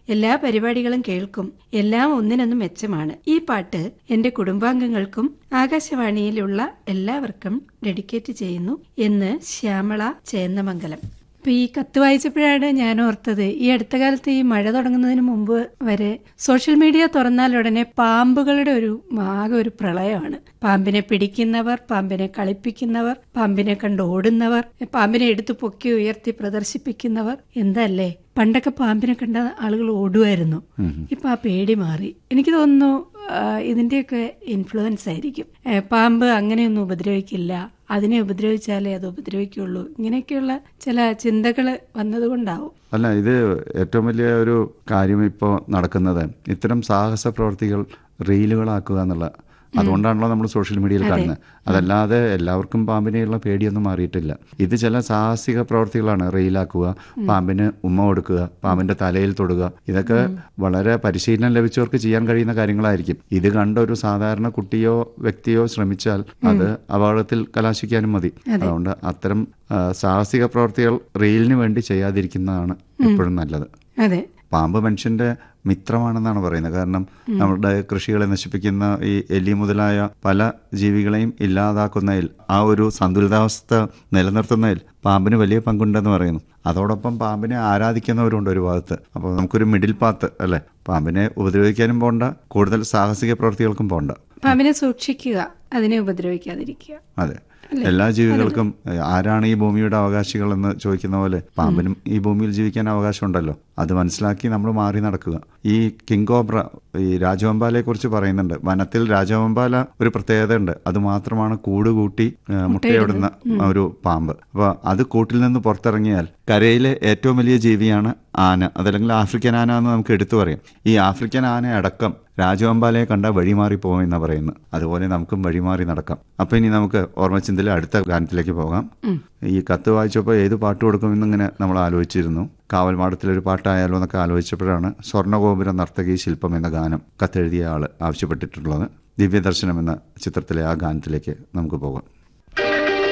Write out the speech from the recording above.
എല്ലാ പരിപാടികളും കേൾക്കും എല്ലാം ഒന്നിനൊന്നും മെച്ചമാണ് ഈ പാട്ട് എന്റെ കുടുംബാംഗങ്ങൾക്കും ആകാശവാണിയിലുള്ള എല്ലാവർക്കും ഡെഡിക്കേറ്റ് ചെയ്യുന്നു എന്ന് ശ്യാമള ചേന്നമംഗലം അപ്പൊ ഈ കത്ത് വായിച്ചപ്പോഴാണ് ഞാൻ ഓർത്തത് ഈ അടുത്ത കാലത്ത് ഈ മഴ തുടങ്ങുന്നതിന് മുമ്പ് വരെ സോഷ്യൽ മീഡിയ തുറന്നാൽ ഉടനെ പാമ്പുകളുടെ ഒരു ആകെ ഒരു പ്രളയമാണ് പാമ്പിനെ പിടിക്കുന്നവർ പാമ്പിനെ കളിപ്പിക്കുന്നവർ പാമ്പിനെ കണ്ട് ഓടുന്നവർ പാമ്പിനെ എടുത്തു പൊക്കി ഉയർത്തി പ്രദർശിപ്പിക്കുന്നവർ എന്തല്ലേ പണ്ടൊക്കെ പാമ്പിനെ കണ്ട ആളുകൾ ഓടുമായിരുന്നു ഇപ്പൊ ആ പേടി മാറി എനിക്ക് തോന്നുന്നു ആ, ഇതിന്റെയൊക്കെ ഇൻഫ്ലുവൻസ് ആയിരിക്കും ഏ, പാമ്പ് അങ്ങനെയൊന്നും ഉപദ്രവിക്കില്ല അതിനെ ഉപദ്രവിച്ചാലേ അത് ഉപദ്രവിക്കുള്ളൂ ഇങ്ങനെയൊക്കെയുള്ള ചില ചിന്തകൾ വന്നതുകൊണ്ടാവും അല്ല ഇത് ഏറ്റവും വലിയ ഒരു കാര്യം ഇപ്പോൾ നടക്കുന്നത് ഇത്തരം സാഹസ പ്രവർത്തികൾ റീലുകളാക്കുക എന്നുള്ള അതുകൊണ്ടാണല്ലോ നമ്മൾ സോഷ്യൽ മീഡിയയിൽ കാണുന്നത് അതല്ലാതെ എല്ലാവർക്കും പാമ്പിനെയുള്ള പേടിയൊന്നും മാറിയിട്ടില്ല ഇത് ചില സാഹസിക പ്രവർത്തികളാണ് റീലാക്കുക പാമ്പിന് ഉമ്മ കൊടുക്കുക പാമ്പിന്റെ തലയിൽ തൊടുക ഇതൊക്കെ വളരെ പരിശീലനം ലഭിച്ചവർക്ക് ചെയ്യാൻ കഴിയുന്ന കാര്യങ്ങളായിരിക്കും ഇത് കണ്ട ഒരു സാധാരണ കുട്ടിയോ വ്യക്തിയോ ശ്രമിച്ചാൽ അത് അപകടത്തിൽ കലാശിക്കാനും മതി അതുകൊണ്ട് അത്തരം ആ, സാഹസിക പ്രവർത്തികൾ റീലിന് വേണ്ടി ചെയ്യാതിരിക്കുന്നതാണ് എപ്പോഴും നല്ലത് അതെ പാമ്പ് മനുഷ്യന്റെ മിത്രമാണെന്നാണ് പറയുന്നത് കാരണം നമ്മുടെ കൃഷികളെ നശിപ്പിക്കുന്ന ഈ എലി മുതലായ പല ജീവികളെയും ഇല്ലാതാക്കുന്നതിൽ ആ ഒരു സന്തുലിതാവസ്ഥ നിലനിർത്തുന്നതിൽ പാമ്പിന് വലിയ പങ്കുണ്ടെന്ന് പറയുന്നു അതോടൊപ്പം പാമ്പിനെ ആരാധിക്കുന്നവരുണ്ട് ഒരു ഭാഗത്ത് അപ്പോൾ നമുക്കൊരു മിഡിൽ പാത്ത് അല്ലേ പാമ്പിനെ ഉപദ്രവിക്കാനും പോണ്ട കൂടുതൽ സാഹസിക പ്രവർത്തികൾക്കും പോണ്ട പാമ്പിനെ സൂക്ഷിക്കുക അതിനെ ഉപദ്രവിക്കാതിരിക്കുക അതെ എല്ലാ ജീവികൾക്കും ഏഹ്, ആരാണ് ഈ ഭൂമിയുടെ അവകാശികൾ എന്ന് ചോദിക്കുന്ന പോലെ പാമ്പിനും ഈ ഭൂമിയിൽ ജീവിക്കാൻ അവകാശമുണ്ടല്ലോ അത് മനസ്സിലാക്കി നമ്മൾ മാറി നടക്കുക ഈ കിങ് കോബ്ര ഈ രാജവമ്പാലയെ കുറിച്ച് പറയുന്നുണ്ട് വനത്തിൽ രാജവമ്പാല ഒരു പ്രത്യേകത ഉണ്ട് അത് മാത്രമാണ് കൂട് കൂട്ടി ഏഹ്, മുട്ടയിടുന്ന ഒരു പാമ്പ് അപ്പോൾ അത് കൂട്ടിൽ നിന്ന് പുറത്തിറങ്ങിയാൽ കരയിലെ ഏറ്റവും വലിയ ജീവിയാണ് ആന അതല്ലെങ്കിൽ ആഫ്രിക്കൻ ആന എന്ന് നമുക്ക് എടുത്തു പറയാം ഈ ആഫ്രിക്കൻ ആന അടക്കം രാജവമ്പാലയെ കണ്ട വഴിമാറി പോകുമെന്നാണ് പറയുന്നത് അതുപോലെ നമുക്കും വഴിമാറി നടക്കാം അപ്പൊ ഇനി നമുക്ക് ഓർമ്മച്ചിന്തയിലെ അടുത്ത ഗാനത്തിലേക്ക് പോകാം ഈ കത്ത് വായിച്ചപ്പോൾ ഏത് പാട്ട് കൊടുക്കുമെന്നിങ്ങനെ നമ്മൾ ആലോചിച്ചിരുന്നു കാവൽമാടത്തിലെ ഒരു പാട്ടായാലോ എന്നൊക്കെ ആലോചിച്ചപ്പോഴാണ് സ്വർണ്ണഗോപുര നർത്തകി ശില്പം എന്ന ഗാനം കത്തെഴുതിയ ആള് ആവശ്യപ്പെട്ടിട്ടുള്ളത് ദിവ്യദർശനം എന്ന ചിത്രത്തിലെ ആ ഗാനത്തിലേക്ക് നമുക്ക് പോകാം